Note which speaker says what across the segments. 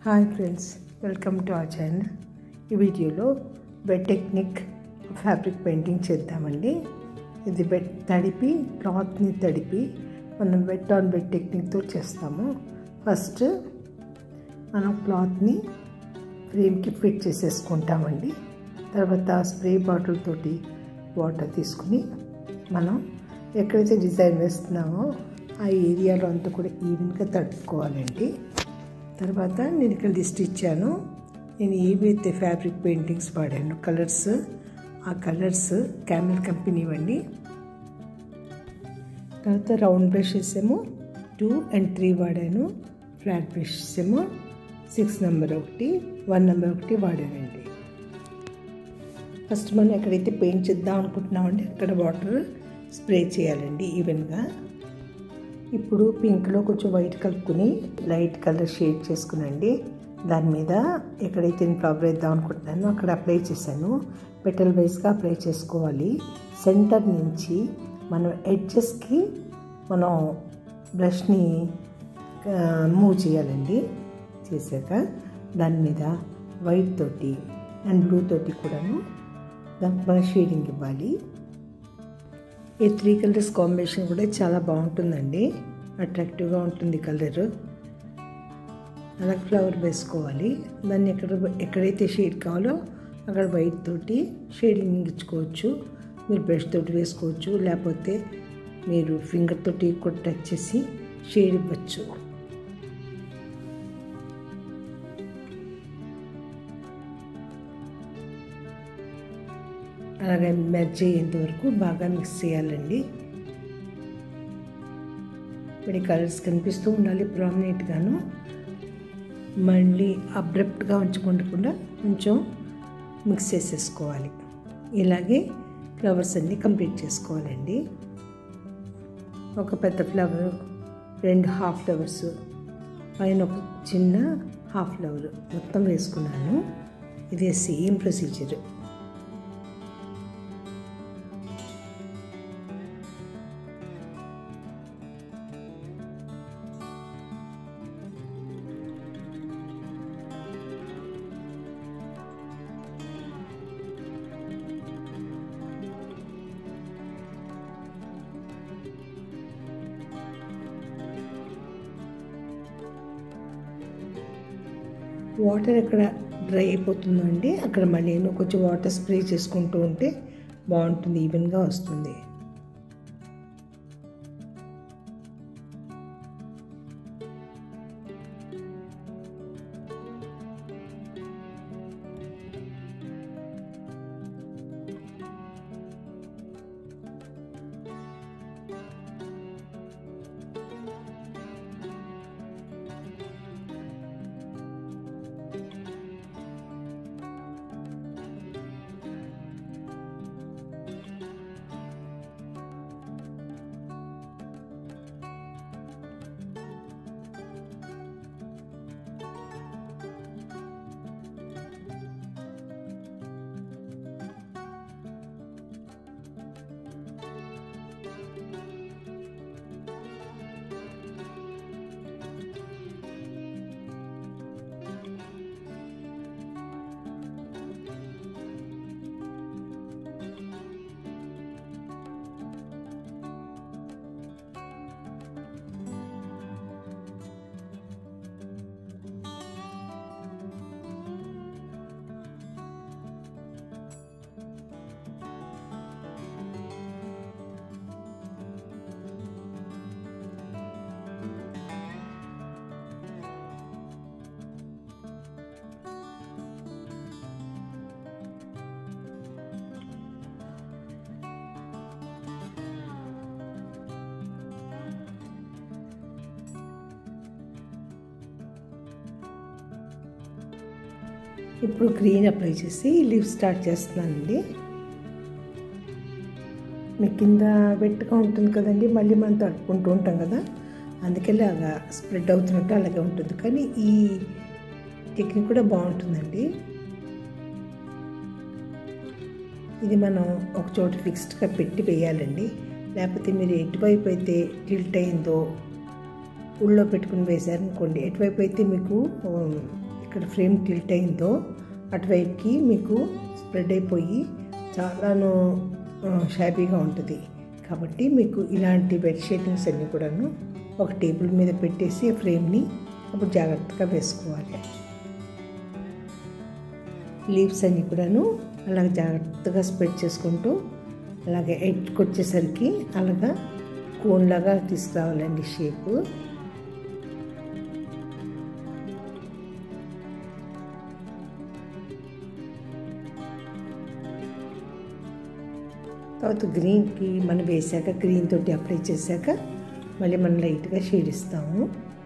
Speaker 1: hi friends welcome to our channel ఈ వీడియోలో bed technique fabric painting చేద్దామండి ఇది బెడ్ తడిపి క్లాత్ని తడిపి మనం బెడ్ ఆన్ బెడ్ టెక్నిక్తో చేస్తాము ఫస్ట్ మనం క్లాత్ని ఫ్రేమ్కి ఫిట్ చేసేసుకుంటామండి తర్వాత స్ప్రే బాటిల్ తోటి వాటర్ తీసుకుని మనం ఎక్కడైతే డిజైన్ వేస్తున్నామో ఆ ఏరియాలో అంతా కూడా ఈవెన్గా తడుపుకోవాలండి తర్వాత నేను ఇక్కడ లిస్ట్ ఇచ్చాను నేను ఏవైతే ఫ్యాబ్రిక్ పెయింటింగ్స్ వాడాను కలర్స్ ఆ కలర్స్ క్యామెల్ కంపెనీ ఇవ్వండి తర్వాత రౌండ్ బ్రషెస్ ఏమో టూ అండ్ త్రీ వాడాను ఫ్లాట్ బ్రషెస్ ఏమో సిక్స్ నెంబర్ ఒకటి వన్ నెంబర్ ఒకటి వాడానండి ఫస్ట్ మనం ఎక్కడైతే పెయింట్ చేద్దాం అనుకుంటున్నామంటే అక్కడ వాటర్ స్ప్రే చేయాలండి ఈవెన్గా ఇప్పుడు పింక్లో కొంచెం వైట్ కలుపుకుని లైట్ కలర్ షేడ్ చేసుకునండి దాని మీద ఎక్కడైతే నేను ఫ్లవర్ వేద్దాం అనుకుంటున్నానో అక్కడ అప్లై చేశాను పెటల్ వైజ్గా అప్లై చేసుకోవాలి సెంటర్ నుంచి మనం ఎడ్జెస్కి మనం బ్రష్ని మూవ్ చేయాలండి చేశాక దాని మీద వైట్ తోటి అండ్ బ్లూ తోటి కూడాను దానికి మనం షేడింగ్ ఇవ్వాలి ఈ త్రీ కలర్స్ కాంబినేషన్ కూడా చాలా బాగుంటుందండి అట్రాక్టివ్గా ఉంటుంది కలర్ అలా ఫ్లవర్ వేసుకోవాలి దాన్ని ఎక్కడ ఎక్కడైతే షేడ్ కావాలో అక్కడ వైట్ తోటి షేడింగ్ ఇచ్చుకోవచ్చు మీరు బ్రష్ తోటి వేసుకోవచ్చు లేకపోతే మీరు ఫింగర్ తోటి కూడా టచ్ చేసి షేడ్ ఇవ్వచ్చు అలాగే మెర్జ్ అయ్యేంత వరకు బాగా మిక్స్ చేయాలండి ఇప్పుడు కలర్స్ కనిపిస్తూ ఉండాలి ప్రామినెంట్గాను మళ్ళీ అబ్రప్ట్గా ఉంచుకుంటకుండా కొంచెం మిక్స్ చేసేసుకోవాలి ఇలాగే ఫ్లవర్స్ అన్నీ కంప్లీట్ చేసుకోవాలండి ఒక పెద్ద ఫ్లవర్ రెండు హాఫ్ ఫ్లవర్స్ పైన ఒక చిన్న హాఫ్ ఫ్లవర్ మొత్తం వేసుకున్నాను ఇదే సేమ్ ప్రొసీజర్ వాటర్ ఎక్కడ డ్రై అయిపోతుందో అండి అక్కడ మళ్ళీ నేను కొంచెం వాటర్ స్ప్రే చేసుకుంటూ ఉంటే బాగుంటుంది ఈవెన్గా వస్తుంది ఇప్పుడు గ్రీన్ అప్లై చేసి లీవ్ స్టార్ట్ చేస్తున్నానండి మీ కింద వెట్టుగా ఉంటుంది కదండి మళ్ళీ మనం తడుపుకుంటూ ఉంటాం కదా అందుకే అలాగా స్ప్రెడ్ అవుతున్నట్టు అలాగే ఉంటుంది కానీ ఈ టెక్నిక్ కూడా బాగుంటుందండి ఇది మనం ఒక చోట ఫిక్స్డ్గా పెట్టి వేయాలండి లేకపోతే మీరు ఎటువైపు అయితే టిల్ట్ అయిందో ఉళ్ళో పెట్టుకుని వేశారనుకోండి ఎటువైపు అయితే మీకు ఇక్కడ ఫ్రేమ్ టిల్ట్ అయిందో అటువైపుకి మీకు స్ప్రెడ్ అయిపోయి చాలాను షాబీగా ఉంటుంది కాబట్టి మీకు ఇలాంటి బెడ్ షీటింగ్స్ అన్నీ కూడాను ఒక టేబుల్ మీద పెట్టేసి ఫ్రేమ్ని అప్పుడు జాగ్రత్తగా వేసుకోవాలి లీవ్స్ అన్నీ కూడాను అలాగ జాగ్రత్తగా స్ప్రెడ్ చేసుకుంటూ అలాగే ఎడ్జ్కి వచ్చేసరికి అలాగా కోన్లాగా తీసుకురావాలండి షేపు తర్వాత గ్రీన్కి మనం వేసాక గ్రీన్ తోటి అప్లై చేశాక మళ్ళీ మనం లైట్గా షేడ్ ఇస్తాము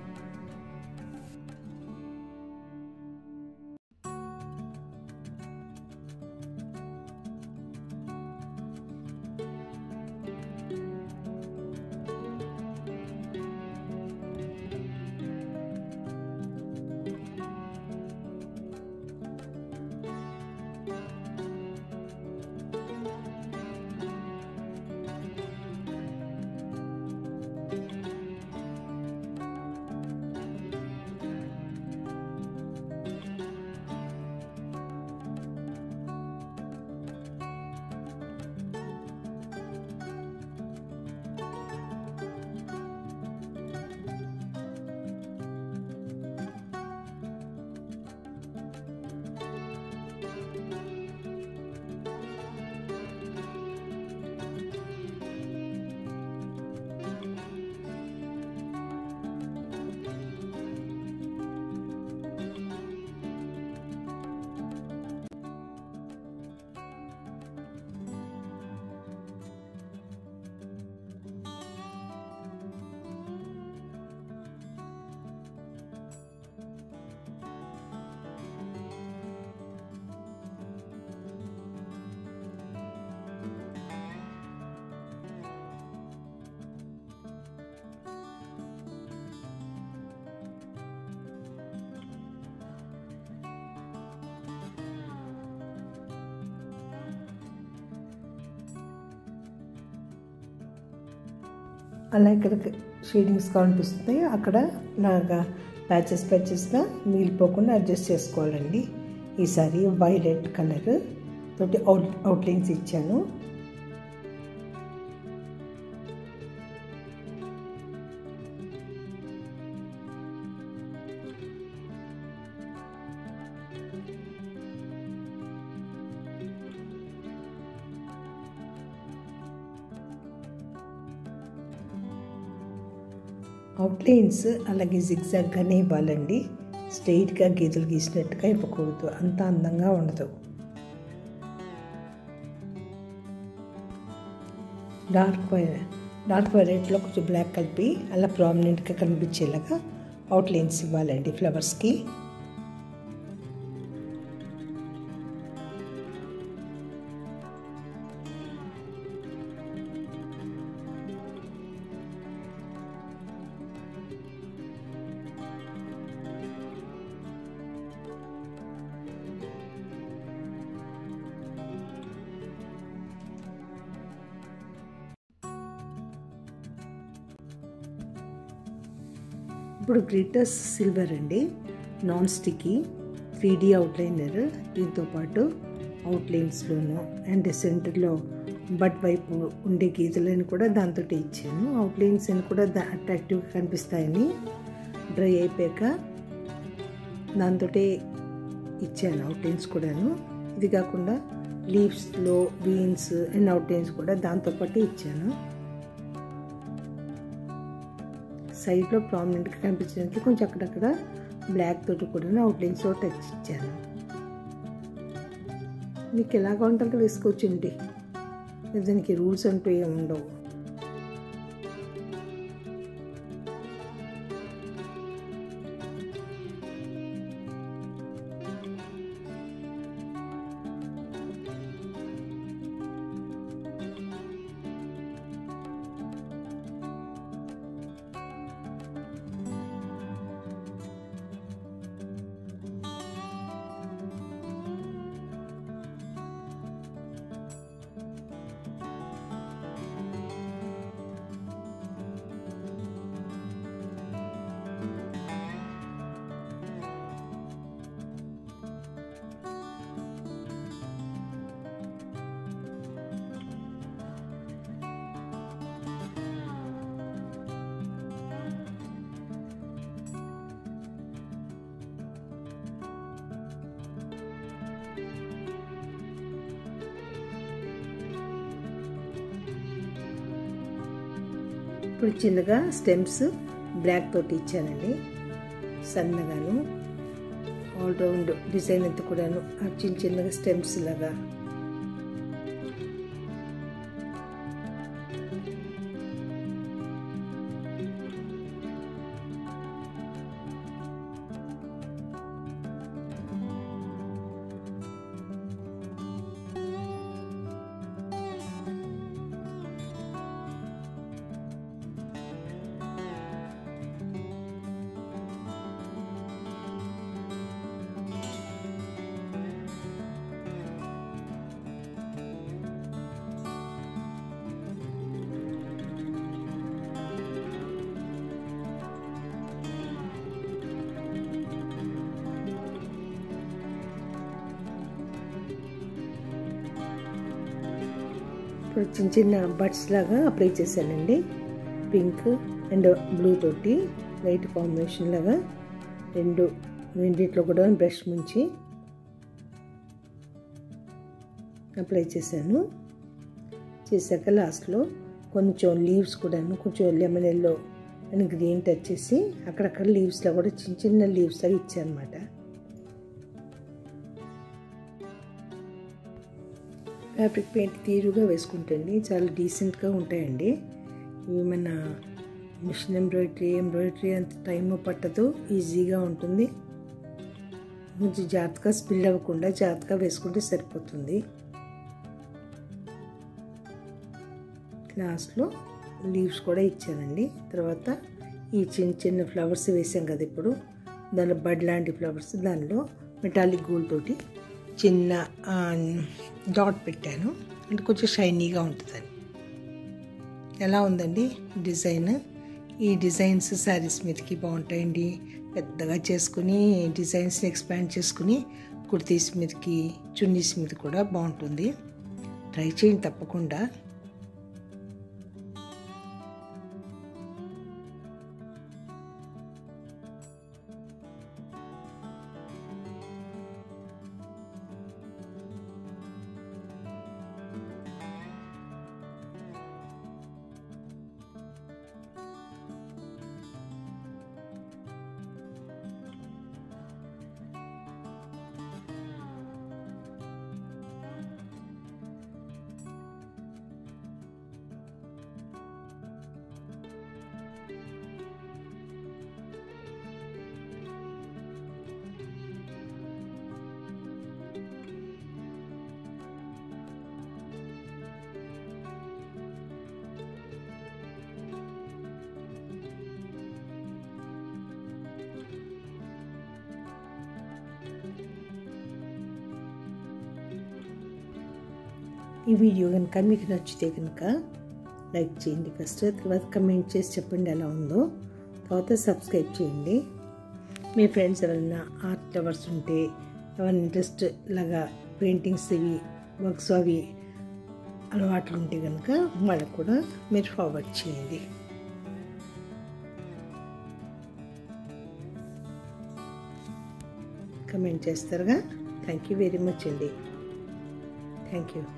Speaker 1: అలా ఇక్కడ షేడింగ్స్ కనిపిస్తున్నాయి అక్కడ లాగా ప్యాచెస్ ప్యాచెస్గా మిగిలిపోకుండా అడ్జస్ట్ చేసుకోవాలండి ఈసారి వైలెట్ కలర్ తోటి అవుట్ అవుట్లైన్స్ ఇచ్చాను అవుట్లైన్స్ అలాగే జిగ్జాగ్గానే ఇవ్వాలండి స్ట్రెయిట్గా గీతలు గీసినట్టుగా ఇవ్వకూడదు అంత అందంగా ఉండదు డార్క్ వైలెట్ డార్క్ వైలెట్లో కొంచెం బ్లాక్ కలిపి అలా ప్రామినెంట్గా కనిపించేలాగా అవుట్లైన్స్ ఇవ్వాలండి ఫ్లవర్స్కి ఇప్పుడు గ్లిటర్స్ సిల్వర్ అండి non sticky three D outliner దీంతో పాటు అవుట్లైన్స్లోను అండ్ సెంటర్లో బట్ వైపు ఉండే గీతలను కూడా దాంతో ఇచ్చాను అవుట్లైన్స్ అని కూడా అట్రాక్టివ్గా కనిపిస్తాయని డ్రై అయిపోయాక దాంతో ఇచ్చాను అవుట్లైన్స్ కూడాను ఇది కాకుండా లీవ్స్లో బీన్స్ అండ్ అవుట్లైన్స్ కూడా దాంతోపాటు ఇచ్చాను సైడ్లో ప్రామినెంట్గా కనిపించడానికి కొంచెం అక్కడక్కడ బ్లాక్ తోటి కూడా అవుట్లైన్స్ టచ్ ఇచ్చాను మీకు ఎలాగ ఉంటుందో వేసుకోవచ్చండి దానికి రూల్స్ అంటూ ఏమి ఉండవు ఇప్పుడు చిన్నగా స్టెమ్స్ బ్లాక్ తోటి ఇచ్చానండి సన్నగాను ఆల్ రౌండ్ డిజైన్ అంతా కూడాను చిన్న చిన్నగా స్టెమ్స్ లాగా ఇప్పుడు చిన్న చిన్న బడ్స్ లాగా అప్లై చేశానండి పింక్ అండ్ బ్లూ తోటి లైట్ కాంబినేషన్ లాగా రెండు రెండిట్లో కూడా బ్రష్ ముంచి అప్లై చేశాను చేశాక లాస్ట్లో కొంచెం లీవ్స్ కూడాను కొంచెం lemon yellow and green touch చేసి అక్కడక్కడ లీవ్స్లో కూడా చిన్న చిన్న లీవ్స్ లాగా ఇచ్చానమాట ఫ్యాబ్రిక్ పెయింట్ తీరుగా వేసుకుంటండి చాలా డీసెంట్గా ఉంటాయండి ఇవి మన మిషన్ ఎంబ్రాయిడరీ ఎంబ్రాయిడరీ అంత టైం పట్టదు ఈజీగా ఉంటుంది కొంచెం జాగ్రత్తగా స్పిల్ అవ్వకుండా జాగ్రత్తగా వేసుకుంటే సరిపోతుంది లాస్ట్లో లీవ్స్ కూడా ఇచ్చానండి తర్వాత ఈ చిన్న చిన్న ఫ్లవర్స్ వేసాం కదా ఇప్పుడు దానిలో బడ్ లాంటి ఫ్లవర్స్ దానిలో మెటాలిక్ గోల్డ్ తోటి చిన్న డాట్ పెట్టాను అంటే కొంచెం షైనీగా ఉంటుందని ఎలా ఉందండి డిజైన్ ఈ డిజైన్స్ శారీస్ మీదకి బాగుంటాయండి పెద్దగా చేసుకుని డిజైన్స్ని ఎక్స్పాండ్ చేసుకుని కుర్తీస్ మీదకి చున్నీస్ మీద కూడా బాగుంటుంది ట్రై చేయండి తప్పకుండా ఈ వీడియో కనుక మీకు నచ్చితే కనుక లైక్ చేయండి ఫస్ట్ తర్వాత కమెంట్ చేసి చెప్పండి ఎలా ఉందో తర్వాత సబ్స్క్రైబ్ చేయండి మీ ఫ్రెండ్స్ ఎవరైనా ఆర్ట్ లవర్స్ ఉంటే ఎవరైనా ఇంట్రెస్ట్ లాగా పెయింటింగ్స్ ఇవి వర్క్స్ అవి అలవాట్లు ఉంటే కనుక వాళ్ళకు కూడా మీరు ఫార్వర్డ్ చేయండి కమెంట్ చేస్తారుగా థ్యాంక్ యూ వెరీ మచ్ అండి థ్యాంక్ యూ